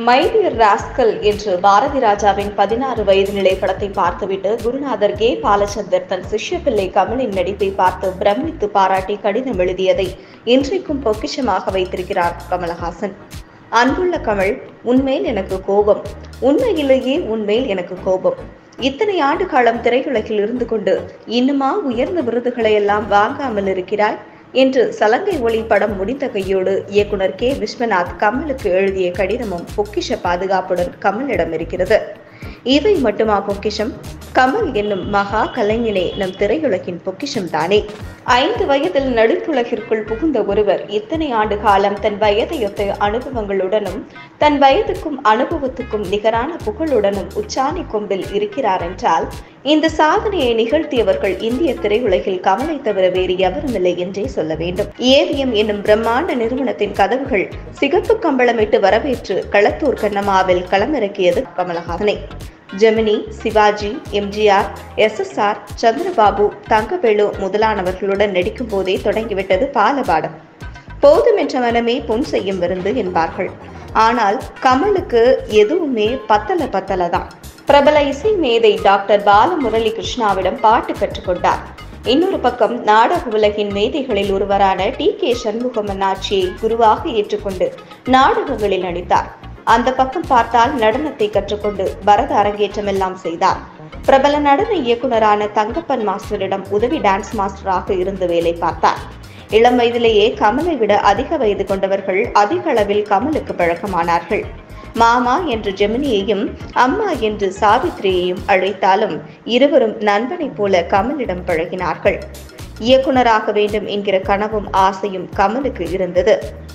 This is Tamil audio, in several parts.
மைடியர் ராஸ்கல் என்று பாரதி ராஜாவின் பதினாறு வயது நிலை படத்தை பார்த்துவிட்டு குருநாதர் கே பாலச்சந்தர் தன் சிஷ்ய பிள்ளை கமலின் நடிப்பை பார்த்து பிரமித்து பாராட்டி கடிதம் எழுதியதை இன்றைக்கும் பொக்கிஷமாக வைத்திருக்கிறார் கமலஹாசன் அன்புள்ள கமல் உன்மேல் எனக்கு கோபம் உண்மையிலேயே உன்மேல் எனக்கு கோபம் இத்தனை ஆண்டு காலம் திரையுலகில் இருந்து கொண்டு இன்னுமா உயர்ந்த விருதுகளை எல்லாம் வாங்காமல் இருக்கிறாய் என்று சலங்கை ஒளி படம் முடிந்த கையோடு இயக்குனர் கே விஸ்வநாத் கமலுக்கு எழுதிய கடிதமும் பொக்கிஷ பாதுகாப்புடன் கமலிடம் இருக்கிறது இவை மட்டுமா பொக்கிஷம் கமல் என்னும் மகா கலைஞனே நம் திரையுலகின் பொக்கிஷம் தானே ஐந்து வயதில் நடுத்துலகிற்குள் புகுந்த ஒருவர் இத்தனை ஆண்டு காலம் தன் வயதையொத்த அனுபவங்களுடனும் தன் வயதுக்கும் அனுபவத்துக்கும் நிகரான புகழுடனும் உச்சாணி கொம்பில் இருக்கிறார் என்றால் இந்த சாதனையை நிகழ்த்தியவர்கள் இந்திய திரையுலகில் கமலை தவிர வேறு எவரும் இல்லை என்றே சொல்ல வேண்டும் ஏவிஎம் என்னும் பிரம்மாண்ட நிறுவனத்தின் கதவுகள் சிகப்பு கம்பளமிட்டு வரவேற்று களத்தூர் கண்ணம்மாவில் களமிறக்கியது கமலஹாசனை ஜெமினி சிவாஜி எம்ஜிஆர் எஸ்எஸ்ஆர் சந்திரபாபு தங்கவேலு முதலானவர்களுடன் நடிக்கும் போதே தொடங்கிவிட்டது பாலபாடம் போதும் என்ற மனமே பொன் செய்யும் விருந்து என்பார்கள் ஆனால் கமலுக்கு எதுவுமே பத்தல பத்தல தான் பிரபல இசை மேதை டாக்டர் பாலமுரளி கிருஷ்ணாவிடம் பாட்டு கற்றுக்கொண்டார் இன்னொரு பக்கம் நாடக உலகின் மேதைகளில் ஒருவரான டி கே சண்முகம் அண்ணாச்சியை குருவாக ஏற்றுக்கொண்டு நாடகங்களில் நடித்தார் அந்த பக்கம் பார்த்தால் நடனத்தை கற்றுக்கொண்டு பரத அரங்கேற்றம் எல்லாம் செய்தார் பிரபல நடன இயக்குனரான தங்கப்பன் மாஸ்டரிடம் உதவி டான்ஸ் மாஸ்டராக இருந்து வேலை பார்த்தார் இளம் வயதிலேயே கமலை விட அதிக வயது கொண்டவர்கள் அதிக அளவில் கமலுக்கு பழக்கமானார்கள் மாமா என்று ஜெமினியையும் அம்மா என்று சாவித்ரியையும் அழைத்தாலும் இருவரும் நண்பனைப் போல கமலிடம் பழகினார்கள் இயக்குனராக வேண்டும் என்கிற கனவும் ஆசையும் கமலுக்கு இருந்தது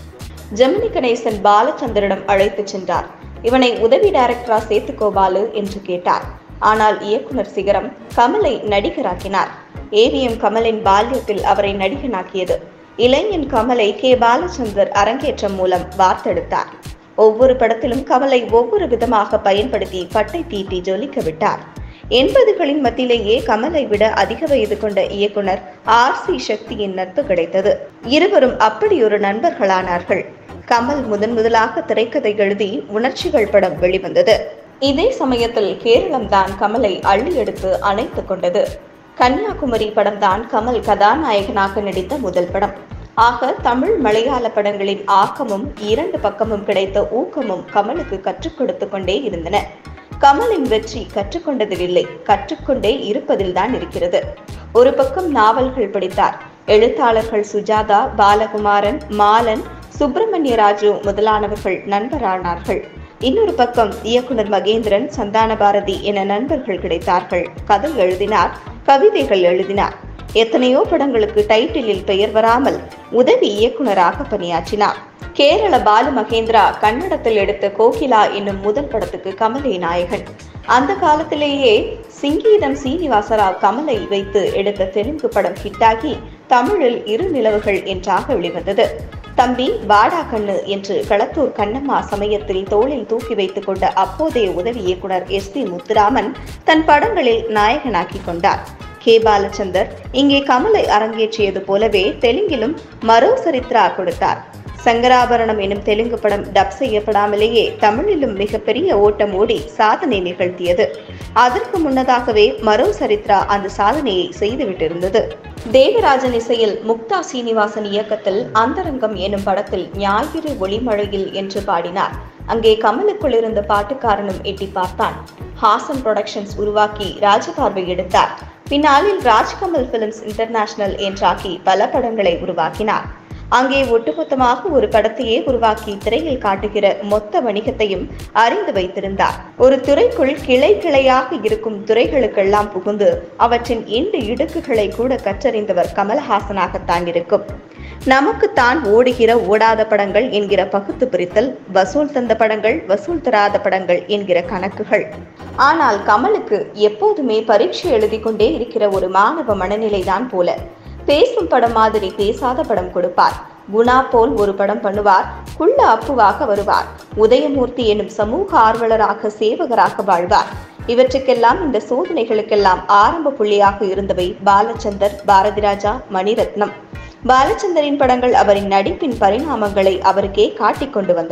ஜெமினி கணேசன் பாலச்சந்தரிடம் அழைத்துச் சென்றார் இவனை உதவி டைரக்டரா சேர்த்துக்கோபாலு என்று கேட்டார் ஆனால் இயக்குனர் சிகரம் கமலை நடிகராக்கினார் ஏவிஎம் கமலின் பால்யத்தில் அவரை நடிகனாக்கியது இளைஞன் கமலை கே பாலச்சந்தர் அரங்கேற்றம் மூலம் வார்த்தெடுத்தார் ஒவ்வொரு படத்திலும் கமலை ஒவ்வொரு விதமாக பயன்படுத்தி பட்டை தீட்டி ஜொலிக்க விட்டார் எண்பதுகளின் மத்தியிலேயே கமலை விட அதிக வயது கொண்ட இயக்குனர் ஆர் சி சக்தியின் நட்பு கிடைத்தது இருவரும் அப்படி ஒரு நண்பர்களானார்கள் கமல் முதன் முதலாக திரைக்கதை எழுதி உணர்ச்சிகள் படம் வெளிவந்தது இதே சமயத்தில் கேரளம் தான் கமலை அள்ளி எடுத்து அணைத்துக் கொண்டது கன்னியாகுமரி படம்தான் கமல் கதாநாயகனாக நடித்த முதல் படம் ஆக தமிழ் மலையாள படங்களின் ஆக்கமும் இரண்டு பக்கமும் கிடைத்த ஊக்கமும் கமலுக்கு கற்றுக் கொடுத்து கொண்டே இருந்தன கமலின் வெற்றி கற்றுக்கொண்டதில் இல்லை கற்றுக்கொண்டே இருப்பதில் தான் இருக்கிறது ஒரு பக்கம் நாவல்கள் படித்தார் எழுத்தாளர்கள் சுஜாதா பாலகுமாரன் மாலன் சுப்பிரமணிய ராஜு முதலானவர்கள் நண்பரானார்கள் இன்னொரு பக்கம் இயக்குனர் மகேந்திரன் சந்தான பாரதி என நண்பர்கள் கிடைத்தார்கள் கதை எழுதினார் கவிதைகள் எழுதினார் எத்தனையோ படங்களுக்கு டைட்டிலில் பெயர் வராமல் உதவி இயக்குனராக பணியாற்றினார் கேரள பாலு மகேந்திரா கன்னடத்தில் எடுத்த கோகிலா என்னும் முதல் படத்துக்கு கமலே நாயகன் அந்த காலத்திலேயே சிங்கீதம் சீனிவாசராவ் கமலை வைத்து எடுத்த தெலுங்கு படம் ஹிட்டாகி தமிழில் இரு நிலவுகள் என்றாக வெளிவந்தது தம்பி வாடா கண்ணு என்று களத்தூர் கண்ணம்மா சமயத்தில் தோளில் தூக்கி வைத்துக் கொண்ட அப்போதைய உதவி இயக்குனர் எஸ் பி முத்துராமன் தன் படங்களில் நாயகனாக்கி கொண்டார் கே பாலச்சந்தர் இங்கே கமலை அரங்கேற்றியது போலவே தெலுங்கிலும் மரோ சரித்ரா கொடுத்தார் சங்கராபரணம் எனும் தெலுங்கு படம் டப் செய்யப்படாமலேயே தமிழிலும் மிகப்பெரிய ஓட்டம் ஓடி சாதனை நிகழ்த்தியது அதற்கு முன்னதாகவே மரோ சரித்ரா அந்த சாதனையை செய்துவிட்டிருந்தது தேவராஜன் இசையில் முக்தா சீனிவாசன் இயக்கத்தில் அந்தரங்கம் எனும் படத்தில் ஞாயிறு ஒளிமழையில் என்று பாடினார் அங்கே கமலுக்குள் இருந்த பாட்டுக்காரனும் எட்டி பார்த்தான் ஹாசன் புரொடக்ஷன்ஸ் உருவாக்கி ராஜபார்வை எடுத்தார் பின்னாளில் ராஜ்கமல் பிலிம்ஸ் இன்டர்நேஷனல் என்றாக்கி பல படங்களை உருவாக்கினார் அங்கே ஒட்டுமொத்தமாக ஒரு படத்தையே உருவாக்கி திரையில் காட்டுகிற மொத்த வணிகத்தையும் அறிந்து வைத்திருந்தார் ஒரு துறைக்குள் கிளை கிளையாக இருக்கும் துறைகளுக்கெல்லாம் புகுந்து அவற்றின் இண்டு இடுக்குகளை கூட கற்றறிந்தவர் கமல்ஹாசனாகத்தான் இருக்கும் நமக்குத்தான் ஓடுகிற ஓடாத படங்கள் என்கிற பகுத்து பிரித்தல் வசூல் தந்த படங்கள் வசூல் தராத படங்கள் என்கிற கணக்குகள் ஆனால் கமலுக்கு எப்போதுமே பரீட்சை எழுதி கொண்டே இருக்கிற ஒரு மாணவ மனநிலைதான் போல பேசும் படம் மாதிரி பேசாத படம் கொடுப்பார் குணா போல் ஒரு படம் பண்ணுவார் குள்ள அப்புவாக வருவார் உதயமூர்த்தி எனும் சமூக ஆர்வலராக சேவகராக வாழ்வார் இவற்றுக்கெல்லாம் இந்த சோதனைகளுக்கெல்லாம் ஆரம்ப புள்ளியாக இருந்தவை பாலச்சந்தர் பாரதிராஜா மணிரத்னம் பாலச்சந்தரின் படங்கள் அவரின் நடிப்பின் பரிணாமங்களை அவருக்கே காட்டிக் கொண்டு வந்தன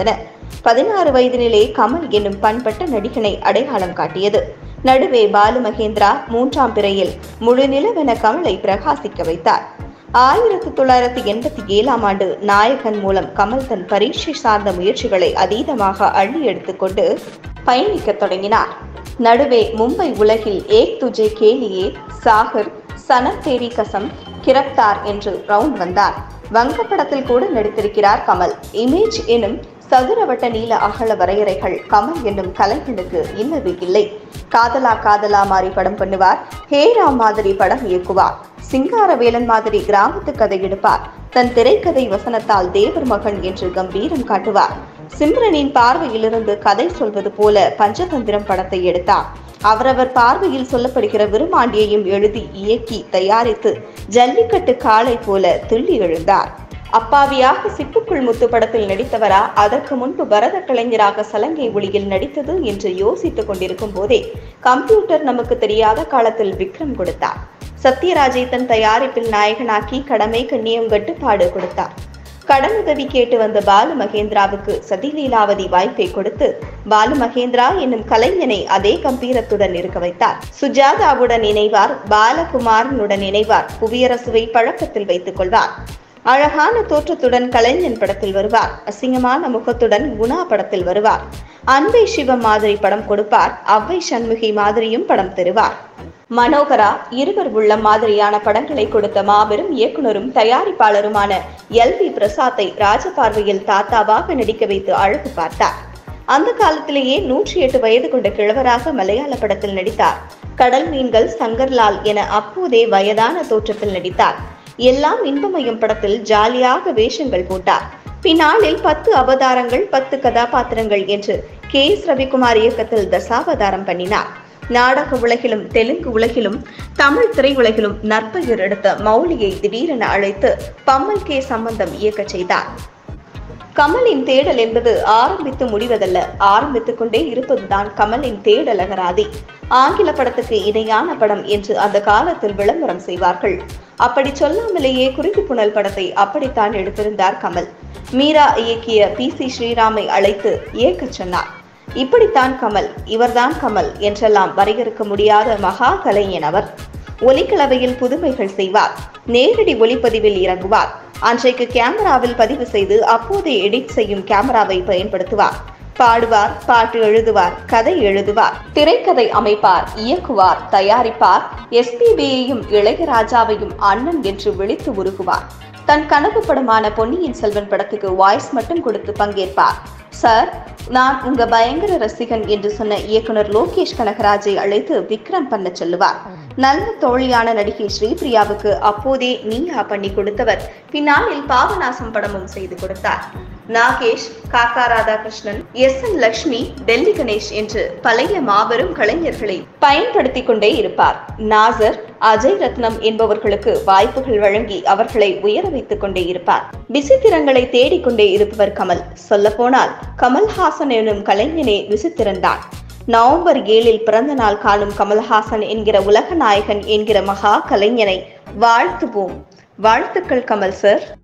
பதினாறு வயதினிலே கமல் என்னும் பண்பட்ட நடிகனை அடையாளம் காட்டியது நடுவே பாலு மகேந்திரா மூன்றாம் பிறையில் முழு நிலவென கமலை பிரகாசிக்க வைத்தார் ஆயிரத்தி தொள்ளாயிரத்தி எண்பத்தி ஏழாம் ஆண்டு நாயகன் மூலம் கமல் தன் பரீட்சை சார்ந்த முயற்சிகளை அதீதமாக அள்ளி எடுத்துக்கொண்டு பயணிக்கத் தொடங்கினார் நடுவே மும்பை உலகில் ஏக் துஜே கேலியே சாகர் சனம் தேரி கசம் கிரப்தார் என்று ரவுண்ட் வந்தார் வங்க படத்தில் கூட நடித்திருக்கிறார் கமல் இமேஜ் எனும் சதுரவட்ட நீல அகல வரையறைகள் கமல் என்னும் கலைஞனுக்கு இல்லவே இல்லை காதலா காதலா மாறி படம் பண்ணுவார் ஹேரா மாதிரி படம் இயக்குவார் சிங்காரவேலன் மாதிரி கிராமத்து கதை எடுப்பார் தன் திரைக்கதை வசனத்தால் தேவர் மகன் என்று கம்பீரம் காட்டுவார் சிம்ரனின் பார்வையிலிருந்து கதை சொல்வது போல பஞ்சதந்திரம் படத்தை எடுத்தார் அவரவர் பார்வையில் சொல்லப்படுகிற விருமாண்டியையும் எழுதி இயக்கி தயாரித்து ஜல்லிக்கட்டு காளை போல துள்ளி எழுந்தார் அப்பாவியாக சிப்புக்குள் முத்து படத்தில் நடித்தவரா அதற்கு முன்பு பரத கலைஞராக சலங்கை ஒளியில் நடித்தது என்று யோசித்துக் கொண்டிருக்கும் போதே கம்ப்யூட்டர் நமக்கு தெரியாத காலத்தில் விக்ரம் கொடுத்தார் சத்யராஜை தன் தயாரிப்பில் நாயகனாக்கி கடமை கண்ணியம் கட்டுப்பாடு கொடுத்தார் கடனுதவி கேட்டு வந்த பாலு மகேந்திராவுக்கு சதிலீலாவதி வாய்ப்பை கொடுத்து பாலு மகேந்திரா என்னும் கலைஞனை அதே கம்பீரத்துடன் இருக்க வைத்தார் சுஜாதாவுடன் இணைவார் பாலகுமாரனுடன் இணைவார் புவியரசுவை பழக்கத்தில் வைத்துக் கொள்வார் அழகான தோற்றத்துடன் கலைஞன் படத்தில் வருவார் அசிங்கமான முகத்துடன் குணா படத்தில் வருவார் அன்பை சிவம் மாதிரி படம் கொடுப்பார் அவ்வை சண்முகி மாதிரியும் படம் தருவார் மனோகரா இருவர் உள்ள மாதிரியான படங்களை கொடுத்த மாபெரும் இயக்குனரும் தயாரிப்பாளருமான எல் வி பிரசாத்தை ராஜபார்வையில் தாத்தாவாக நடிக்க வைத்து அழகு பார்த்தார் அந்த காலத்திலேயே நூற்றி எட்டு வயது கொண்ட கிழவராக மலையாள படத்தில் நடித்தார் கடல் மீன்கள் சங்கர்லால் என அப்போதே வயதான தோற்றத்தில் நடித்தார் எல்லாம் இன்பமயம் படத்தில் ஜாலியாக வேஷங்கள் போட்டார் பின்னாளில் பத்து அவதாரங்கள் பத்து கதாபாத்திரங்கள் என்று கே எஸ் ரவிக்குமார் இயக்கத்தில் தசாவதாரம் பண்ணினார் நாடக உலகிலும் தெலுங்கு உலகிலும் தமிழ் திரையுலகிலும் நற்பெயர் எடுத்த மௌலியை திடீரென அழைத்து பம்மல் கே சம்பந்தம் இயக்கச் செய்தார் கமலின் தேடல் என்பது ஆரம்பித்து முடிவதல்ல ஆரம்பித்துக் கொண்டே இருப்பதுதான் கமலின் தேடல் அகராதி ஆங்கில படத்துக்கு இணையான படம் என்று அந்த காலத்தில் விளம்பரம் செய்வார்கள் அப்படி சொல்லாமலேயே குருதி புனல் படத்தை அப்படித்தான் எடுத்திருந்தார் கமல் மீரா இயக்கிய பி சி ஸ்ரீராமை அழைத்து இயக்கச் சொன்னார் இப்படித்தான் கமல் இவர்தான் கமல் என்றெல்லாம் வரையறுக்க முடியாத மகா கலைஞன் அவர் ஒலிக்கலவையில் புதுமைகள் செய்வார் நேரடி ஒளிப்பதிவில் இறங்குவார் அன்றைக்கு கேமராவில் பதிவு செய்து அப்போதே எடிட் செய்யும் கேமராவை பயன்படுத்துவார் பாடுவார் பாட்டு எழுதுவார் கதை எழுதுவார் திரைக்கதை அமைப்பார் இயக்குவார் தயாரிப்பார் எஸ்பிபியையும் இளையராஜாவையும் அண்ணன் என்று விழித்து உருகுவார் தன் கனவு படமான பொன்னியின் செல்வன் படத்துக்கு வாய்ஸ் மட்டும் கொடுத்து பங்கேற்பார் சார் நான் உங்க பயங்கர ரசிகன் என்று சொன்ன இயக்குனர் லோகேஷ் கனகராஜை அழைத்து விக்ரம் பண்ண சொல்லுவார் நல்ல தோழியான நடிகை ஸ்ரீபிரியாவுக்கு அப்போதே நீயா பண்ணி கொடுத்தவர் பின்னாளில் பாபநாசம் படமும் செய்து கொடுத்தார் நாகேஷ் காக்கா ராதாகிருஷ்ணன் எஸ் என் லட்சுமி டெல்லி கணேஷ் என்று பழைய மாபெரும் கலைஞர்களை பயன்படுத்தி கொண்டே இருப்பார் நாசர் அஜய் ரத்னம் என்பவர்களுக்கு வாய்ப்புகள் வழங்கி அவர்களை உயர வைத்துக் கொண்டே இருப்பார் விசித்திரங்களை தேடிக்கொண்டே இருப்பவர் கமல் சொல்லப்போனால் கமல்ஹாசன் எனும் கலைஞனே விசித்திரன்தான் நவம்பர் ஏழில் பிறந்த நாள் காணும் கமல்ஹாசன் என்கிற உலக நாயகன் என்கிற மகா கலைஞனை வாழ்த்துவோம் வாழ்த்துக்கள் கமல் சார்